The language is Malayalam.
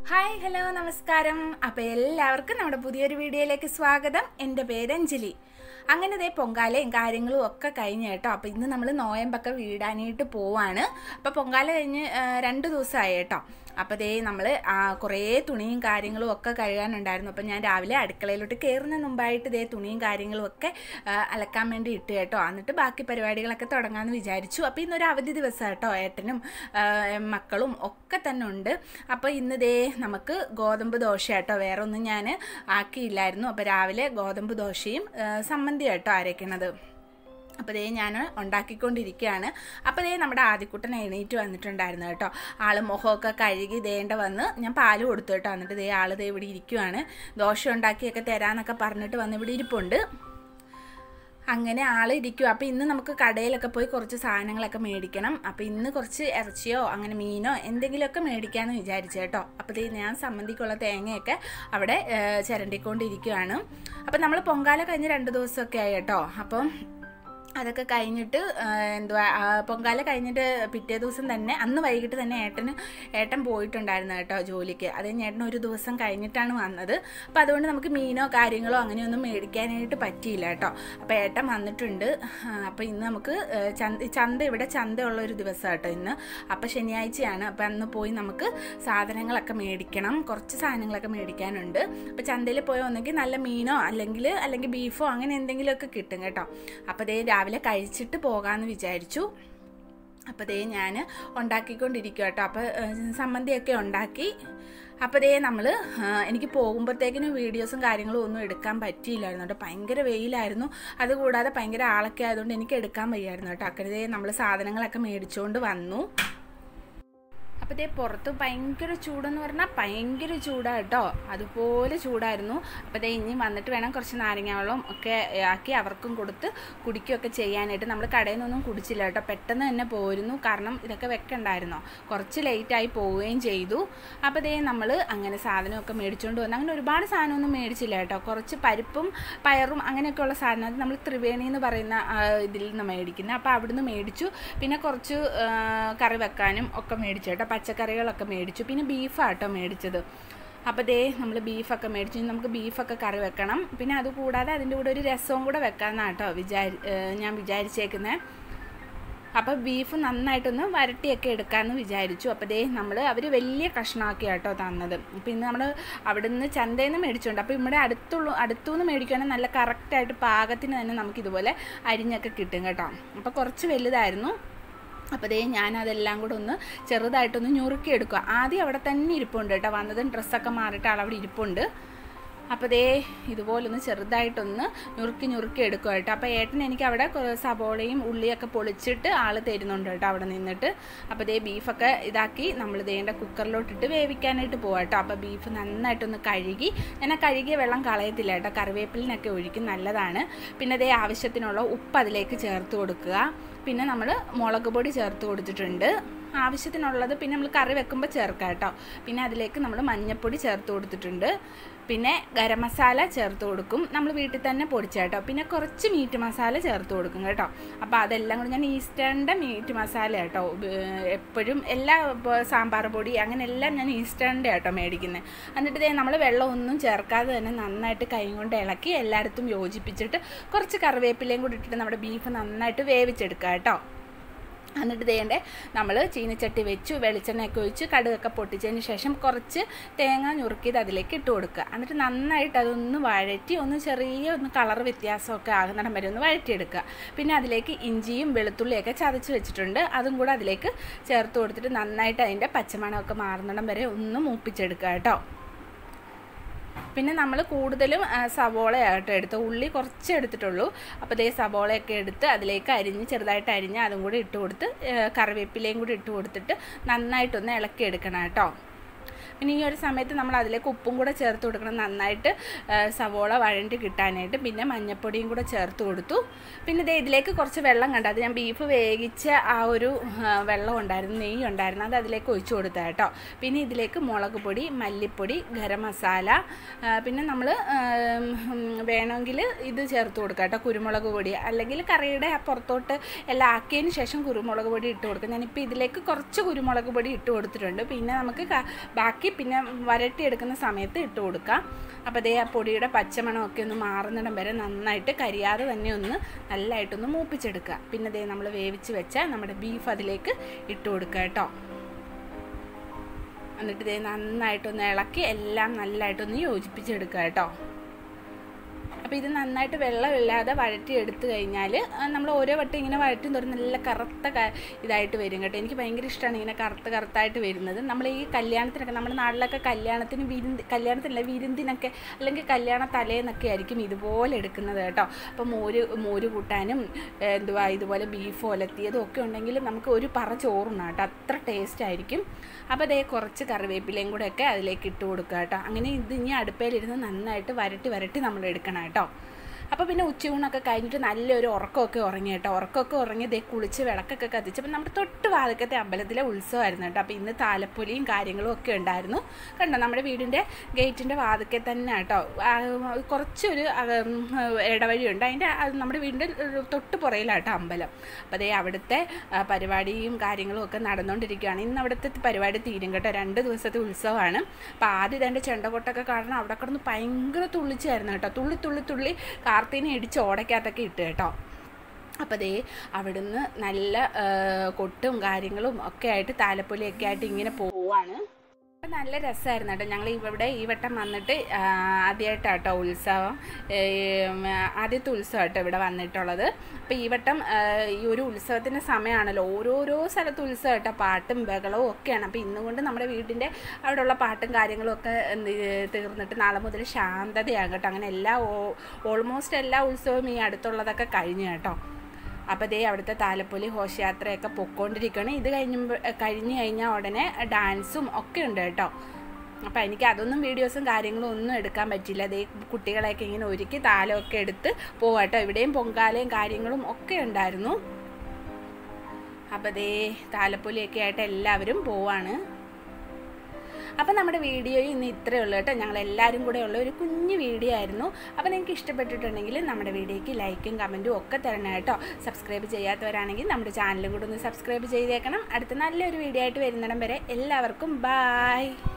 ഹായ് ഹലോ നമസ്കാരം അപ്പോൾ എല്ലാവർക്കും നമ്മുടെ പുതിയൊരു വീഡിയോയിലേക്ക് സ്വാഗതം എൻ്റെ പേര് അഞ്ജലി അങ്ങനെ ദേ പൊങ്കാലയും കാര്യങ്ങളും ഒക്കെ കഴിഞ്ഞ് കേട്ടോ അപ്പോൾ ഇന്ന് നമ്മൾ നോയമ്പൊക്കെ വീടാനായിട്ട് പോവാണ് അപ്പോൾ പൊങ്കാല കഴിഞ്ഞ് ആ, രണ്ട് ദിവസമായി കേട്ടോ അപ്പോൾ ദേ നമ്മൾ കുറേ തുണിയും കാര്യങ്ങളും ഒക്കെ കഴുകാനുണ്ടായിരുന്നു അപ്പോൾ ഞാൻ രാവിലെ അടുക്കളയിലോട്ട് കയറുന്ന മുമ്പായിട്ട് ദേ തുണിയും കാര്യങ്ങളും ഒക്കെ ആ, അലക്കാൻ വേണ്ടി ഇട്ട് കേട്ടോ എന്നിട്ട് ബാക്കി പരിപാടികളൊക്കെ തുടങ്ങാമെന്ന് വിചാരിച്ചു അപ്പോൾ ഇന്നൊരു അവധി ദിവസം കേട്ടോ ഏട്ടനും ആ, മക്കളും ഒക്കെ തന്നെ ഉണ്ട് അപ്പോൾ ഇന്ന് ദേ നമുക്ക് ഗോതമ്പ് ദോശ കേട്ടോ വേറെ ഒന്നും ഞാൻ ആക്കിയില്ലായിരുന്നു അപ്പോൾ രാവിലെ ഗോതമ്പ് ദോശയും ആ, സമ്മന്തി കേട്ടോ അരയ്ക്കണത് അപ്പോൾ ദേ ഞാൻ ഉണ്ടാക്കിക്കൊണ്ടിരിക്കുകയാണ് അപ്പോൾ ദേ നമ്മുടെ ആദ്യക്കുട്ടൻ എണീറ്റ് വന്നിട്ടുണ്ടായിരുന്നു കേട്ടോ ആൾ മുഖമൊക്കെ കഴുകി ദേണ്ട വന്ന് ഞാൻ പാല് കൊടുത്തു കേട്ടോ എന്നിട്ട് ദേ ആൾ ദേ ഇവിടെ ഇരിക്കുവാണ് ദോശ ഉണ്ടാക്കിയൊക്കെ തരാമെന്നൊക്കെ പറഞ്ഞിട്ട് വന്ന് ഇവിടെ ഇരിപ്പുണ്ട് അങ്ങനെ ആൾ ഇരിക്കും അപ്പോൾ ഇന്ന് നമുക്ക് കടയിലൊക്കെ പോയി കുറച്ച് സാധനങ്ങളൊക്കെ മേടിക്കണം അപ്പോൾ ഇന്ന് കുറച്ച് ഇറച്ചിയോ അങ്ങനെ മീനോ എന്തെങ്കിലുമൊക്കെ മേടിക്കാമെന്ന് വിചാരിച്ചു കേട്ടോ അപ്പോൾ ദേ ഞാൻ സമ്മന്തിക്കുള്ള തേങ്ങയൊക്കെ അവിടെ ഏ, ചിരണ്ടിക്കൊണ്ടിരിക്കുകയാണ് അപ്പോൾ നമ്മൾ പൊങ്കാല കഴിഞ്ഞ് രണ്ട് ദിവസമൊക്കെ ആയി കേട്ടോ അപ്പം അതൊക്കെ കഴിഞ്ഞിട്ട് ആ, എന്തുവാ ആ, പൊങ്കാല കഴിഞ്ഞിട്ട് പിറ്റേ ദിവസം തന്നെ അന്ന് വൈകിട്ട് തന്നെ ഏട്ടന് ഏട്ടൻ പോയിട്ടുണ്ടായിരുന്നു കേട്ടോ ജോലിക്ക് അത് കഴിഞ്ഞ് ഏട്ടൻ ഒരു ദിവസം കഴിഞ്ഞിട്ടാണ് വന്നത് അപ്പോൾ അതുകൊണ്ട് നമുക്ക് മീനോ കാര്യങ്ങളോ അങ്ങനെയൊന്നും മേടിക്കാനായിട്ട് പറ്റിയില്ല കേട്ടോ അപ്പോൾ ഏട്ടൻ വന്നിട്ടുണ്ട് ആ, അപ്പോൾ ഇന്ന് നമുക്ക് ആ, ചന്ത ചന്ത ഇവിടെ ചന്തയുള്ള ഒരു ദിവസം കേട്ടോ ഇന്ന് അപ്പോൾ ശനിയാഴ്ചയാണ് അപ്പോൾ അന്ന് പോയി നമുക്ക് സാധനങ്ങളൊക്കെ മേടിക്കണം കുറച്ച് സാധനങ്ങളൊക്കെ മേടിക്കാനുണ്ട് അപ്പോൾ ചന്തയിൽ പോയി ഒന്നെങ്കിൽ നല്ല മീനോ അല്ലെങ്കിൽ അല്ലെങ്കിൽ ബീഫോ അങ്ങനെ എന്തെങ്കിലുമൊക്കെ കിട്ടും കേട്ടോ അപ്പോൾ ദേ രാവിലെ കഴിച്ചിട്ട് പോകാമെന്ന് വിചാരിച്ചു അപ്പോൾ ദേ ഞാൻ ഉണ്ടാക്കിക്കൊണ്ടിരിക്കുക കേട്ടോ അപ്പോൾ സമ്മന്തിയൊക്കെ ഉണ്ടാക്കി അപ്പോൾ ദേ നമ്മൾ എനിക്ക് പോകുമ്പോഴത്തേക്കിനും വീഡിയോസും കാര്യങ്ങളും ഒന്നും എടുക്കാൻ പറ്റിയില്ലായിരുന്നു കേട്ടോ ഭയങ്കര വെയിലായിരുന്നു അതുകൂടാതെ ഭയങ്കര ആളൊക്കെ ആയതുകൊണ്ട് എനിക്ക് എടുക്കാൻ വയ്യായിരുന്നു കേട്ടോ അങ്ങനെ ദേ നമ്മൾ സാധനങ്ങളൊക്കെ മേടിച്ചുകൊണ്ട് വന്നു അപ്പോൾ ഇതേ പുറത്ത് ഭയങ്കര ചൂടെന്ന് പറഞ്ഞാൽ ഭയങ്കര ചൂടാണ് കേട്ടോ അതുപോലെ ചൂടായിരുന്നു അപ്പോൾ ഇതേ ഇനി വന്നിട്ട് വേണം കുറച്ച് നാരങ്ങ വെള്ളം ഒക്കെ ആക്കി അവർക്കും കൊടുത്ത് കുടിക്കുകയൊക്കെ ചെയ്യാനായിട്ട് നമ്മൾ കടയിൽ നിന്നൊന്നും കുടിച്ചില്ല കേട്ടോ പെട്ടെന്ന് തന്നെ പോയിരുന്നു കാരണം ഇതൊക്കെ വെക്കണ്ടായിരുന്നോ കുറച്ച് ലേറ്റായി പോവുകയും ചെയ്തു അപ്പോൾ ഇതേ നമ്മൾ അങ്ങനെ സാധനമൊക്കെ മേടിച്ചുകൊണ്ട് വന്നു അങ്ങനെ ഒരുപാട് സാധനമൊന്നും മേടിച്ചില്ല കേട്ടോ കുറച്ച് പരിപ്പും പയറും അങ്ങനെയൊക്കെയുള്ള സാധനം അത് നമ്മൾ ത്രിവേണി എന്ന് പറയുന്ന ആ, ഇതിൽ നിന്ന് മേടിക്കുന്നത് അപ്പോൾ അവിടുന്ന് മേടിച്ചു പിന്നെ കുറച്ച് ആ, കറി വെക്കാനും ഒക്കെ മേടിച്ചു കേട്ടോ പച്ചക്കറികളൊക്കെ മേടിച്ചു പിന്നെ ബീഫാട്ടോ മേടിച്ചത് അപ്പോൾ ദേ നമ്മൾ ബീഫൊക്കെ മേടിച്ചു ഇനി നമുക്ക് ബീഫൊക്കെ കറി വെക്കണം പിന്നെ അതുകൂടാതെ അതിൻ്റെ കൂടെ ഒരു രസവും കൂടെ വെക്കാമെന്നാണ് കേട്ടോ വിചാരി ഏ, ഞാൻ വിചാരിച്ചേക്കുന്നത് അപ്പോൾ ബീഫ് നന്നായിട്ടൊന്ന് വരട്ടിയൊക്കെ എടുക്കാമെന്ന് വിചാരിച്ചു അപ്പോൾ ദേ നമ്മൾ അവർ വലിയ കഷ്ണമാക്കി കേട്ടോ തന്നത് അപ്പോൾ ഇന്ന് നമ്മൾ അവിടെ നിന്ന് ചന്തയിൽ നിന്ന് മേടിച്ചുകൊണ്ട് അപ്പോൾ ഇവിടെ അടുത്തുള്ള അടുത്തുനിന്ന് മേടിക്കുകയാണെങ്കിൽ നല്ല കറക്റ്റായിട്ട് പാകത്തിന് തന്നെ നമുക്ക് ഇതുപോലെ അരിഞ്ഞൊക്കെ കിട്ടും കേട്ടോ അപ്പോൾ കുറച്ച് വലുതായിരുന്നു അപ്പോൾ ദേ ഞാനതെല്ലാം കൂടെ ഒന്ന് ചെറുതായിട്ടൊന്ന് ഞുറുക്കി എടുക്കുക ആദ്യം അവിടെ തന്നെ ഇരിപ്പുണ്ട് കേട്ടോ വന്നതും ഡ്രസ്സൊക്കെ മാറിയിട്ട് ആളവിടെ ഇരിപ്പുണ്ട് അപ്പോൾ ദേ ഇതുപോലൊന്ന് ചെറുതായിട്ടൊന്ന് ഞുറുക്കി ഞുറുക്കി എടുക്കുക കേട്ടോ അപ്പോൾ ഏട്ടൻ എനിക്ക് അവിടെ കൊ- സബോളയും ഉള്ളിയൊക്കെ പൊളിച്ചിട്ട് ആൾ തരുന്നുണ്ട് കേട്ടോ അവിടെ നിന്നിട്ട് അപ്പോൾ ദേ ബീഫൊക്കെ ഇതാക്കി നമ്മൾ ദേണ്ട കുക്കറിലോട്ടിട്ട് വേവിക്കാനായിട്ട് പോവാം കേട്ടോ അപ്പോൾ ബീഫ് നന്നായിട്ടൊന്ന് കഴുകി ഞാൻ ആ കഴുകിയ വെള്ളം കളയത്തില്ല കേട്ടോ കറിവേപ്പിലിനൊക്കെ ഒഴിക്കും നല്ലതാണ് പിന്നെ ദേ ആവശ്യത്തിനുള്ള ഉപ്പ് അതിലേക്ക് ചേർത്ത് കൊടുക്കുക പിന്നെ നമ്മൾ മുളക് പൊടി ചേർത്ത് കൊടുത്തിട്ടുണ്ട് ആവശ്യത്തിനുള്ളത് പിന്നെ നമ്മൾ കറി വെക്കുമ്പോൾ ചേർക്കാം കേട്ടോ പിന്നെ അതിലേക്ക് നമ്മൾ മഞ്ഞൾപ്പൊടി ചേർത്ത് കൊടുത്തിട്ടുണ്ട് പിന്നെ ഗരം മസാല ചേർത്ത് കൊടുക്കും നമ്മൾ വീട്ടിൽ തന്നെ പൊടിച്ച കേട്ടോ പിന്നെ കുറച്ച് മീറ്റ് മസാല ചേർത്ത് കൊടുക്കും കേട്ടോ അപ്പോൾ അതെല്ലാം കൂടി ഞാൻ ഈസ്റ്റേണിൻ്റെ മീറ്റ് മസാല കേട്ടോ ഉപ- എപ്പോഴും എല്ലാ ഇപ്പോൾ സാമ്പാർ പൊടി അങ്ങനെ എല്ലാം ഞാൻ ഈസ്റ്റേണിൻ്റെ കേട്ടോ മേടിക്കുന്നത് എന്നിട്ട് ദേ നമ്മൾ വെള്ളം ഒന്നും ചേർക്കാതെ തന്നെ നന്നായിട്ട് കൈ കൊണ്ട് ഇളക്കി എല്ലായിടത്തും യോജിപ്പിച്ചിട്ട് കുറച്ച് കറിവേപ്പിലയും കൂടി ഇട്ടിട്ട് നമ്മുടെ ബീഫ് നന്നായിട്ട് വേവിച്ചെടുക്കുക കേട്ടോ എന്നിട്ട് ദേണ്ടേ നമ്മൾ ചീനച്ചട്ടി വെച്ചു വെളിച്ചെണ്ണയൊക്കെ ഒഴിച്ച് കടുകൊക്കെ പൊട്ടിച്ചതിന് ശേഷം കുറച്ച് തേങ്ങ ഞുറുക്കിയത് അതിലേക്ക് ഇട്ട് കൊടുക്കുക എന്നിട്ട് നന്നായിട്ട് അതൊന്ന് വഴറ്റി ഒന്ന് ചെറിയ ഒന്ന് കളർ വ്യത്യാസമൊക്കെ ആകുന്നിടം വരെ ഒന്ന് വഴറ്റിയെടുക്കുക പിന്നെ അതിലേക്ക് ഇഞ്ചിയും വെളുത്തുള്ളിയൊക്കെ ചതച്ച് വെച്ചിട്ടുണ്ട് അതും കൂടെ അതിലേക്ക് ചേർത്ത് കൊടുത്തിട്ട് നന്നായിട്ട് അതിൻ്റെ പച്ചമണമൊക്കെ മാറുന്നിടം വരെ ഒന്ന് മൂപ്പിച്ചെടുക്കുക കേട്ടോ പിന്നെ നമ്മൾ കൂടുതലും ആ, സവോളയായിട്ട് എടുത്ത് ഉള്ളി കുറച്ച് എടുത്തിട്ടുള്ളൂ അപ്പോൾ ഇതേ സവോളയൊക്കെ എടുത്ത് അതിലേക്ക് അരിഞ്ഞ് ചെറുതായിട്ട് അരിഞ്ഞ് അതും കൂടി ഇട്ട് കൊടുത്ത് ഏ, കറിവേപ്പിലയും കൂടി ഇട്ട് കൊടുത്തിട്ട് നന്നായിട്ടൊന്ന് ഇളക്കി എടുക്കണം കേട്ടോ പിന്നെ ഈ ഒരു സമയത്ത് നമ്മൾ അതിലേക്ക് ഉപ്പും കൂടെ ചേർത്ത് കൊടുക്കണം നന്നായിട്ട് ആ, സവോള വഴണ്ടി കിട്ടാനായിട്ട് പിന്നെ മഞ്ഞപ്പൊടിയും കൂടെ ചേർത്ത് കൊടുത്തു പിന്നെ ദേ ഇതിലേക്ക് കുറച്ച് വെള്ളം കണ്ട അത് ഞാൻ ബീഫ് വേവിച്ച ആ ഒരു ആ, വെള്ളം ഉണ്ടായിരുന്നു നെയ്യ് ഉണ്ടായിരുന്നു അത് അതിലേക്ക് ഒഴിച്ചു കൊടുത്ത കേട്ടോ പിന്നെ ഇതിലേക്ക് മുളക് പൊടി മല്ലിപ്പൊടി ഗരം മസാല ആ, പിന്നെ നമ്മൾ വേണമെങ്കിൽ ഇത് ചേർത്ത് കൊടുക്കുക കേട്ടോ കുരുമുളക് പൊടി അല്ലെങ്കിൽ കറിയുടെ ആ പുറത്തോട്ട് എല്ലാം ആക്കിയതിന് ശേഷം കുരുമുളക് പൊടി ഇട്ട് കൊടുക്കുക ഞാനിപ്പോൾ ഇതിലേക്ക് കുറച്ച് കുരുമുളക് പൊടി ഇട്ട് കൊടുത്തിട്ടുണ്ട് പിന്നെ നമുക്ക് ക- ബാക്കി പിന്നെ വരട്ടിയെടുക്കുന്ന സമയത്ത് ഇട്ട് കൊടുക്കാം അപ്പോൾ അതേ ആ പൊടിയുടെ പച്ചമണമൊക്കെ ഒന്ന് മാറുന്നിടം വരെ നന്നായിട്ട് കരിയാതെ തന്നെ ഒന്ന് നല്ലതായിട്ടൊന്ന് മൂപ്പിച്ചെടുക്കുക പിന്നെ ദേ നമ്മൾ വേവിച്ച് വെച്ച നമ്മുടെ ബീഫ് അതിലേക്ക് ഇട്ട് കൊടുക്കുക കേട്ടോ എന്നിട്ട് ഇതേ നന്നായിട്ടൊന്ന് ഇളക്കി എല്ലാം നല്ലതായിട്ടൊന്ന് യോജിപ്പിച്ചെടുക്കുക കേട്ടോ അപ്പോൾ ഇത് നന്നായിട്ട് വെള്ളമില്ലാതെ വഴറ്റി എടുത്തു കഴിഞ്ഞാൽ നമ്മൾ ഓരോ വട്ടം ഇങ്ങനെ വഴറ്റി തോറും നല്ല കറുത്ത ക- ഇതായിട്ട് വരും കേട്ടോ എനിക്ക് ഭയങ്കര ഇഷ്ടമാണ് ഇങ്ങനെ കറുത്ത കറുത്തായിട്ട് വരുന്നത് നമ്മൾ ഈ കല്യാണത്തിനൊക്കെ നമ്മുടെ നാട്ടിലൊക്കെ കല്യാണത്തിന് വിരുന്ന് കല്യാണത്തിനല്ല വിരുന്നിനൊക്കെ അല്ലെങ്കിൽ കല്യാണ തലേന്നൊക്കെ ആയിരിക്കും ഇതുപോലെ എടുക്കുന്നത് കേട്ടോ അപ്പോൾ മോര് മോര് കൂട്ടാനും ഏഹ്, എന്തുവാ ഇതുപോലെ ബീഫ് ഒലത്തിയതും ഒക്കെ ഉണ്ടെങ്കിൽ നമുക്ക് ഒരു പറ ചോറുണ്ണാം കേട്ടോ അത്ര ടേസ്റ്റ് ആയിരിക്കും അപ്പോൾ അതേ കുറച്ച് കറിവേപ്പിലയും കൂടെ ഒക്കെ അതിലേക്ക് ഇട്ട് കൊടുക്കുക കേട്ടോ അങ്ങനെ ഇത് ഇനി അടുപ്പയിലിരുന്ന് നന്നായിട്ട് വരട്ടി വരട്ടി നമ്മൾ എടുക്കണം കേട്ടോ അപ്പോൾ പിന്നെ ഉച്ചയൂണൊക്കെ കഴിഞ്ഞിട്ട് നല്ലൊരു ഉറക്കമൊക്കെ ഉറങ്ങി കേട്ടോ ഉറക്കമൊക്കെ ഉറങ്ങി ദേ കുളിച്ച് വിളക്കൊക്കെ കത്തിച്ച് അപ്പോൾ നമ്മുടെ തൊട്ട് വാതിക്കത്തെ അമ്പലത്തിലെ ഉത്സവമായിരുന്നു കേട്ടോ അപ്പോൾ ഇന്ന് താലപ്പൊലിയും കാര്യങ്ങളും ഒക്കെ ഉണ്ടായിരുന്നു കണ്ടോ നമ്മുടെ വീടിൻ്റെ ഗേറ്റിൻ്റെ വാതിക്കെ തന്നെ കേട്ടോ ആ, കുറച്ചൊരു ആ, ഉം, ഇടവഴിയുണ്ട് അതിൻ്റെ അത് നമ്മുടെ വീടിൻ്റെ തൊട്ട് പുറയിലാട്ടോ അമ്പലം അപ്പോൾ അതേ അവിടുത്തെ ആ, പരിപാടിയും കാര്യങ്ങളും ഒക്കെ നടന്നുകൊണ്ടിരിക്കുകയാണ് ഇന്ന് അവിടുത്തെ പരിപാടി തീരും കേട്ടോ രണ്ട് ദിവസത്തെ ഉത്സവമാണ് അപ്പോൾ ആദ്യം ഇതെൻ്റെ ചെണ്ടകൊട്ടൊക്കെ കാരണം അവിടെ കിടന്ന് ഭയങ്കര തുള്ളിച്ചായിരുന്നു കേട്ടോ തുള്ളി തുള്ളി തുള്ളി കാർത്തീനെ ഇടിച്ച് ഓടയ്ക്കകത്തൊക്കെ ഇട്ട് കേട്ടോ അപ്പോൾ ദേ അവിടുന്ന് നല്ല ആ, കൊട്ടും കാര്യങ്ങളും ഒക്കെ ആയിട്ട് താലപ്പൊലിയൊക്കെ ആയിട്ട് ഇങ്ങനെ പോവാണ് അപ്പം നല്ല രസമായിരുന്നു കേട്ടോ ഞങ്ങൾ ഇവിടെ ഈ വട്ടം വന്നിട്ട് ആദ്യമായിട്ടാണ് കേട്ടോ ഉത്സവം ഏം, ആദ്യത്തെ ഉത്സവം കേട്ടോ ഇവിടെ വന്നിട്ടുള്ളത് അപ്പോൾ ഈ വട്ടം ആ, ഈ ഒരു ഉത്സവത്തിൻ്റെ സമയമാണല്ലോ ഓരോരോ സ്ഥലത്ത് ഉത്സവം കേട്ടോ പാട്ടും ബഹളവും ഒക്കെയാണ് അപ്പോൾ ഇന്നും കൊണ്ട് നമ്മുടെ വീടിൻ്റെ അവിടെയുള്ള പാട്ടും കാര്യങ്ങളും ഒക്കെ എന്ത് തീർന്നിട്ട് നാളെ മുതൽ ശാന്തതയാകും കേട്ടോ അങ്ങനെ എല്ലാ ഓൾമോസ്റ്റ് എല്ലാ ഉത്സവവും ഈ അടുത്തുള്ളതൊക്കെ കഴിഞ്ഞു കേട്ടോ അപ്പോൾ ദേ അവിടുത്തെ താലപ്പൊലി ഘോഷയാത്രയൊക്കെ പൊക്കോണ്ടിരിക്കുകയാണ് ഇത് കഴിയുമ്പോൾ കഴിഞ്ഞ് കഴിഞ്ഞാൽ ഉടനെ ഡാൻസും ഒക്കെ ഉണ്ട് കേട്ടോ അപ്പോൾ എനിക്ക് അതൊന്നും വീഡിയോസും കാര്യങ്ങളും ഒന്നും എടുക്കാൻ പറ്റില്ല അതേ കുട്ടികളെയൊക്കെ ഇങ്ങനെ ഒരുക്കി താലമൊക്കെ എടുത്ത് പോവാട്ടോ ഇവിടെയും പൊങ്കാലയും കാര്യങ്ങളും ഒക്കെ ഉണ്ടായിരുന്നു അപ്പോൾ ദേ താലപ്പൊലിയൊക്കെ ആയിട്ട് എല്ലാവരും പോവാണ് അപ്പം നമ്മുടെ വീഡിയോ ഇന്ന് ഇത്രയേ ഉള്ളൂ കേട്ടോ ഞങ്ങൾ എല്ലാവരും കൂടെ ഉള്ള ഒരു കുഞ്ഞു വീഡിയോ ആയിരുന്നു അപ്പോൾ നിങ്ങൾക്ക് ഇഷ്ടപ്പെട്ടിട്ടുണ്ടെങ്കിൽ നമ്മുടെ വീഡിയോയ്ക്ക് ലൈക്കും കമൻറ്റും ഒക്കെ തരണം കേട്ടോ സബ്സ്ക്രൈബ് ചെയ്യാത്തവരാണെങ്കിൽ നമ്മുടെ ചാനലും കൂടെ ഒന്ന് സബ്സ്ക്രൈബ് ചെയ്തേക്കണം അടുത്ത നല്ലൊരു വീഡിയോ ആയിട്ട് വരുന്നിടം വരെ എല്ലാവർക്കും ബായ്